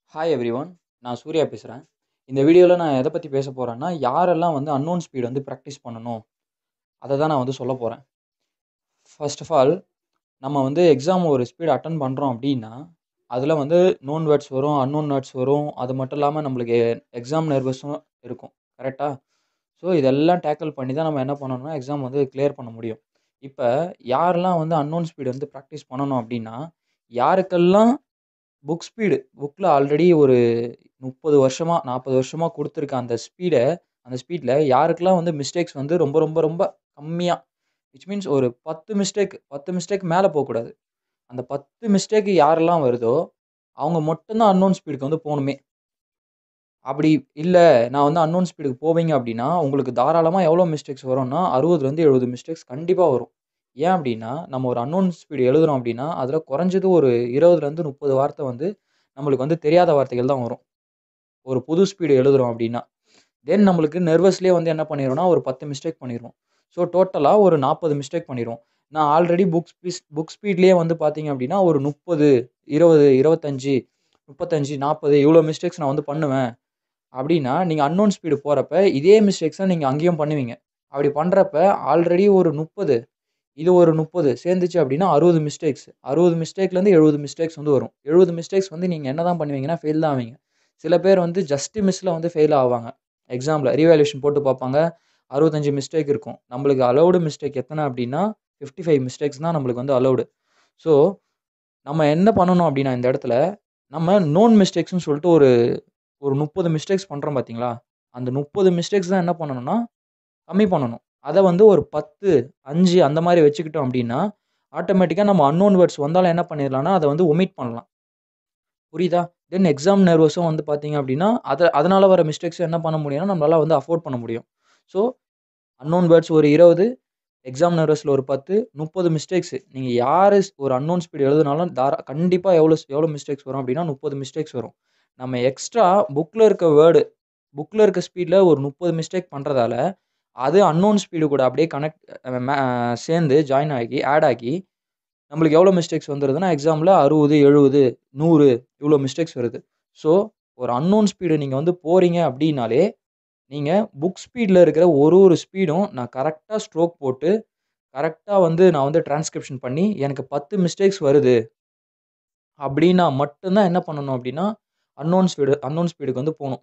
hi everyone நான் சூர்யா பேசுகிறேன் இந்த வீடியோவில் நான் எதை பற்றி பேச போகிறேன்னா யாரெல்லாம் வந்து அன்னோன் ஸ்பீட் வந்து ப்ராக்டிஸ் பண்ணணும் அதை தான் நான் வந்து சொல்ல போகிறேன் ஃபர்ஸ்ட் ஆஃப் ஆல் நம்ம வந்து எக்ஸாம் ஒரு ஸ்பீட் அட்டன் பண்ணுறோம் அப்படின்னா அதில் வந்து நோன் வேர்ட்ஸ் வரும் அன்னோன் வேர்ட்ஸ் வரும் அது மட்டும் இல்லாமல் நம்மளுக்கு எக்ஸாம் நர்வஸும் இருக்கும் கரெக்டாக ஸோ இதெல்லாம் டேக்கிள் பண்ணி தான் நம்ம என்ன பண்ணணும்னா எக்ஸாம் வந்து கிளியர் பண்ண முடியும் இப்போ யாரெல்லாம் வந்து அன்னோன் ஸ்பீடு வந்து ப்ராக்டிஸ் பண்ணணும் அப்படின்னா யாருக்கெல்லாம் புக் ஸ்பீடு புக்கில் ஆல்ரெடி ஒரு முப்பது வருஷமாக நாற்பது வருஷமாக கொடுத்துருக்க அந்த ஸ்பீடை அந்த ஸ்பீடில் யாருக்கெல்லாம் வந்து மிஸ்டேக்ஸ் வந்து ரொம்ப ரொம்ப ரொம்ப கம்மியாக விச் மீன்ஸ் ஒரு பத்து மிஸ்டேக் பத்து மிஸ்டேக் மேலே போகக்கூடாது அந்த பத்து மிஸ்டேக் யாரெல்லாம் வருதோ அவங்க மட்டும்தான் அன்னோன் ஸ்பீடுக்கு வந்து போகணுமே அப்படி இல்லை நான் வந்து அன்னோன் ஸ்பீடுக்கு போவீங்க அப்படின்னா உங்களுக்கு தாராளமாக எவ்வளோ மிஸ்டேக்ஸ் வரும்னா அறுபதுலேருந்து எழுபது மிஸ்டேக்ஸ் கண்டிப்பாக வரும் ஏன் அப்படின்னா நம்ம ஒரு அன்னோன் ஸ்பீடு எழுதுறோம் அப்படின்னா அதில் குறைஞ்சது ஒரு இருபதுலேருந்து முப்பது வார்த்தை வந்து நம்மளுக்கு வந்து தெரியாத வார்த்தைகள் தான் வரும் ஒரு புது ஸ்பீடு எழுதுறோம் அப்படின்னா தென் நம்மளுக்கு நர்வஸ்லேயே வந்து என்ன பண்ணிடுவோம்னா ஒரு பத்து மிஸ்டேக் பண்ணிடுவோம் ஸோ டோட்டலாக ஒரு நாற்பது மிஸ்டேக் பண்ணிடுவோம் நான் ஆல்ரெடி புக் ஸ்பீஸ் புக் ஸ்பீட்லேயே வந்து பார்த்தீங்க அப்படின்னா ஒரு முப்பது இருபது இருபத்தஞ்சி முப்பத்தஞ்சு நாற்பது இவ்வளோ மிஸ்டேக்ஸ் நான் வந்து பண்ணுவேன் அப்படின்னா நீங்கள் அன்னோன் ஸ்பீடு போகிறப்ப இதே மிஸ்டேக்ஸை நீங்கள் அங்கேயும் பண்ணுவீங்க அப்படி பண்ணுறப்ப ஆல்ரெடி ஒரு முப்பது இது ஒரு முப்பது சேர்ந்துச்சு அப்படின்னா அறுபது மிஸ்டேக்ஸ் அறுபது மிஸ்டேக்லேருந்து எழுபது மிஸ்டேக்ஸ் வந்து வரும் எழுபது மிஸ்டேக்ஸ் வந்து நீங்கள் என்ன தான் பண்ணுவீங்கன்னா ஃபெயில் தான் ஆவீங்க சில பேர் வந்து ஜஸ்ட் மிஸ்ஸில் வந்து ஃபெயில் ஆவாங்க எக்ஸாமில் ரீவேல்யூஷன் போட்டு பார்ப்பாங்க அறுபத்தஞ்சு மிஸ்டேக் இருக்கும் நம்மளுக்கு அலௌடு மிஸ்டேக் எத்தனை அப்படின்னா ஃபிஃப்டி ஃபைவ் மிஸ்டேக்ஸ் தான் நம்மளுக்கு வந்து அலௌடு ஸோ நம்ம என்ன பண்ணணும் அப்படின்னா இந்த இடத்துல நம்ம நோன் மிஸ்டேக்ஸ்னு சொல்லிட்டு ஒரு ஒரு முப்பது மிஸ்டேக்ஸ் பண்ணுறோம் பார்த்தீங்களா அந்த முப்பது மிஸ்டேக்ஸ் தான் என்ன பண்ணணும்னா கம்மி பண்ணணும் அதை வந்து ஒரு பத்து அஞ்சு அந்த மாதிரி வச்சுக்கிட்டோம் அப்படின்னா ஆட்டோமேட்டிக்காக நம்ம அன்னோன் வேர்ட்ஸ் வந்தாலும் என்ன பண்ணிடலாம்னா அதை வந்து ஒமிட் பண்ணலாம் புரியுதா தென் எக்ஸாம் நர்வஸும் வந்து பார்த்தீங்க அப்படின்னா அதை அதனால் வர மிஸ்டேக்ஸும் என்ன பண்ண முடியும்னா நம்மளால் வந்து அஃபோர்ட் பண்ண முடியும் ஸோ அன்னோன் வேர்ட்ஸ் ஒரு இருபது எக்ஸாம் நர்வஸில் ஒரு பத்து முப்பது மிஸ்டேக்ஸு நீங்கள் யார் ஒரு அன்னோன் ஸ்பீடு எழுதுனாலும் தாரா கண்டிப்பாக எவ்வளோ எவ்வளோ மிஸ்டேக்ஸ் வரும் அப்படின்னா முப்பது மிஸ்டேக்ஸ் வரும் நம்ம எக்ஸ்ட்ரா புக்கில் இருக்க வேர்டு புக்கில் இருக்க ஸ்பீடில் ஒரு முப்பது மிஸ்டேக் பண்ணுறதால அது அன்னோன் ஸ்பீடு கூட அப்படியே கனெக்ட் சேர்ந்து ஜாயின் ஆகி ஆட் ஆகி நம்மளுக்கு எவ்வளோ மிஸ்டேக்ஸ் வந்துடுதுன்னா எக்ஸாமில் அறுபது எழுபது நூறு இவ்வளோ மிஸ்டேக்ஸ் வருது ஸோ ஒரு அன்னோன் ஸ்பீடு நீங்கள் வந்து போகிறீங்க அப்படின்னாலே நீங்கள் புக் ஸ்பீடில் இருக்கிற ஒரு ஒரு ஸ்பீடும் நான் கரெக்டாக ஸ்ட்ரோக் போட்டு கரெக்டாக வந்து நான் வந்து டிரான்ஸ்கிரிப்ஷன் பண்ணி எனக்கு பத்து மிஸ்டேக்ஸ் வருது அப்படின்னா மட்டும்தான் என்ன பண்ணணும் அப்படின்னா அன்னோன் ஸ்பீடு அன்னோன் ஸ்பீடுக்கு வந்து போகணும்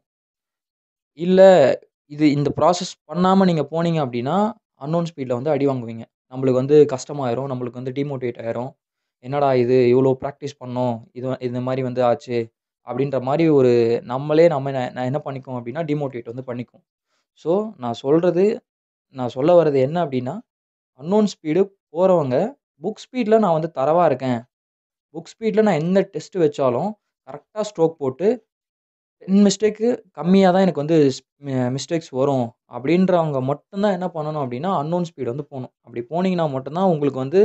இல்லை இது இந்த ப்ராசஸ் பண்ணாமல் நீங்கள் போனீங்க அப்படின்னா அன்னோன் ஸ்பீடில் வந்து அடி வாங்குவீங்க நம்மளுக்கு வந்து கஷ்டமாயிரும் நம்மளுக்கு வந்து டிமோட்டிவேட் ஆயிரும் என்னடா இது இவ்வளோ ப்ராக்டிஸ் பண்ணோம் இது இந்த மாதிரி வந்து ஆச்சு அப்படின்ற மாதிரி ஒரு நம்மளே நம்ம நான் என்ன பண்ணிக்குவோம் அப்படின்னா டிமோட்டிவேட் வந்து பண்ணிக்கும் ஸோ நான் சொல்கிறது நான் சொல்ல வர்றது என்ன அப்படின்னா அன்னோன் ஸ்பீடு போகிறவங்க புக் ஸ்பீடில் நான் வந்து தரவாக இருக்கேன் புக் ஸ்பீடில் நான் எந்த டெஸ்ட்டு வச்சாலும் கரெக்டாக ஸ்ட்ரோக் போட்டு டென் மிஸ்டேக்கு கம்மியாக தான் எனக்கு வந்து மிஸ்டேக்ஸ் வரும் அப்படின்றவங்க மட்டும்தான் என்ன பண்ணணும் அப்படின்னா அன்னோன் ஸ்பீடு வந்து போகணும் அப்படி போனீங்கன்னா மட்டும்தான் உங்களுக்கு வந்து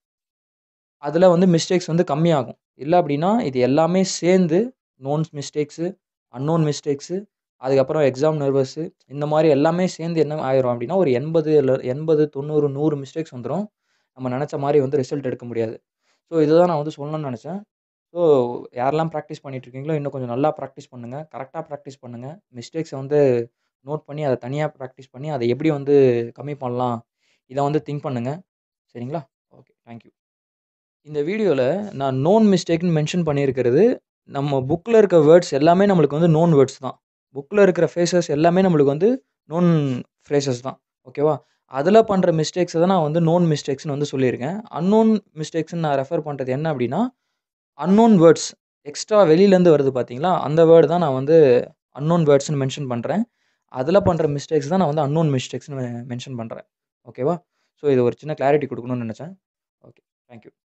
அதில் வந்து மிஸ்டேக்ஸ் வந்து கம்மியாகும் இல்லை அப்படின்னா இது எல்லாமே சேர்ந்து நோன்ஸ் மிஸ்டேக்ஸு அன்னோன் மிஸ்டேக்ஸு அதுக்கப்புறம் எக்ஸாம் நர்வஸு இந்த மாதிரி எல்லாமே சேர்ந்து என்ன ஆயிரும் அப்படின்னா ஒரு எண்பது இல்லை எண்பது தொண்ணூறு நூறு மிஸ்டேக்ஸ் வந்துடும் நம்ம நினச்ச மாதிரி வந்து ரிசல்ட் எடுக்க முடியாது ஸோ இதுதான் நான் வந்து சொல்லணும்னு நினச்சேன் ஸோ யாரெல்லாம் ப்ராக்டிஸ் பண்ணிகிட்ருக்கீங்களோ இன்னும் கொஞ்சம் நல்லா ப்ராக்டிஸ் பண்ணுங்கள் கரெக்டாக ப்ராக்டிஸ் பண்ணுங்கள் மிஸ்டேக்ஸை வந்து நோட் பண்ணி அதை தனியாக ப்ராக்டிஸ் பண்ணி அதை எப்படி வந்து கம்மி பண்ணலாம் இதை வந்து திங்க் பண்ணுங்கள் சரிங்களா ஓகே தேங்க்யூ இந்த வீடியோவில் நான் நோன் மிஸ்டேக்னு மென்ஷன் பண்ணியிருக்கிறது நம்ம புக்கில் இருக்க வேர்ட்ஸ் எல்லாமே நம்மளுக்கு வந்து நோன் வேர்ட்ஸ் தான் புக்கில் இருக்கிற ஃபேஸஸ் எல்லாமே நம்மளுக்கு வந்து நோன் ஃப்ரேசஸ் தான் ஓகேவா அதில் பண்ணுற மிஸ்டேக்ஸை தான் நான் வந்து நோன் மிஸ்டேக்ஸ்னு வந்து சொல்லியிருக்கேன் அன்னோன் மிஸ்டேக்ஸ்னு நான் ரெஃபர் பண்ணுறது என்ன அப்படின்னா அன்னோன் வேர்ட்ஸ் எக்ஸ்ட்ரா வெளியிலேருந்து வருது பார்த்தீங்களா அந்த வேர்டு தான் நான் வந்து அன்னோன் வேர்ட்ஸ்னு மென்ஷன் பண்ணுறேன் அதில் பண்ணுற மிஸ்டேக்ஸ் தான் நான் வந்து அன்னோன் மிஸ்டேக்ஸ்னு மென்ஷன் பண்ணுறேன் ஓகேவா ஸோ இது ஒரு சின்ன கிளாரிட்டி கொடுக்கணும்னு நினச்சேன் ஓகே தேங்க்யூ